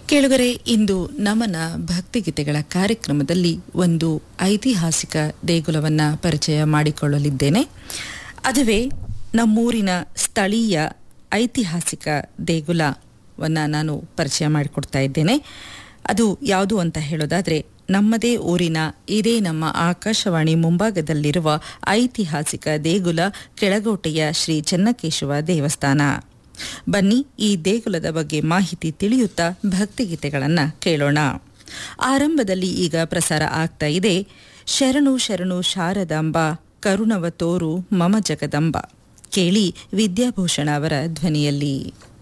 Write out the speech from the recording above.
ಕೇಳುಗರೆ ಇಂದು ನಮನ ಭಕ್ತಿಗೀತೆಗಳ ಕಾರ್ಯಕ್ರಮದಲ್ಲಿ ಒಂದು ಐತಿಹಾಸಿಕ ದೇಗುಲವನ್ನು ಪರಿಚಯ ಮಾಡಿಕೊಳ್ಳಲಿದ್ದೇನೆ ಅದುವೇ ನಮ್ಮೂರಿನ ಸ್ಥಳೀಯ ಐತಿಹಾಸಿಕ ದೇಗುಲವನ್ನು ನಾನು ಪರಿಚಯ ಮಾಡಿಕೊಡ್ತಾ ಇದ್ದೇನೆ ಅದು ಯಾವುದು ಅಂತ ಹೇಳೋದಾದರೆ ನಮ್ಮದೇ ಊರಿನ ಇದೇ ನಮ್ಮ ಆಕಾಶವಾಣಿ ಮುಂಭಾಗದಲ್ಲಿರುವ ಐತಿಹಾಸಿಕ ದೇಗುಲ ಕೆಳಗೋಟೆಯ ಶ್ರೀ ಚೆನ್ನಕೇಶವ ದೇವಸ್ಥಾನ ಬನ್ನಿ ಈ ದೇಗುಲದ ಬಗ್ಗೆ ಮಾಹಿತಿ ತಿಳಿಯುತ್ತಾ ಭಕ್ತಿಗೀತೆಗಳನ್ನು ಕೇಳೋಣ ಆರಂಭದಲ್ಲಿ ಈಗ ಪ್ರಸಾರ ಆಗ್ತಾ ಇದೆ ಶರಣು ಶರಣು ಶಾರದಾಂಬ ಕರುಣವ ತೋರು ಮಮ ಜಗದಂಬ ಕೇಳಿ ವಿದ್ಯಾಭೂಷಣ ಅವರ ಧ್ವನಿಯಲ್ಲಿ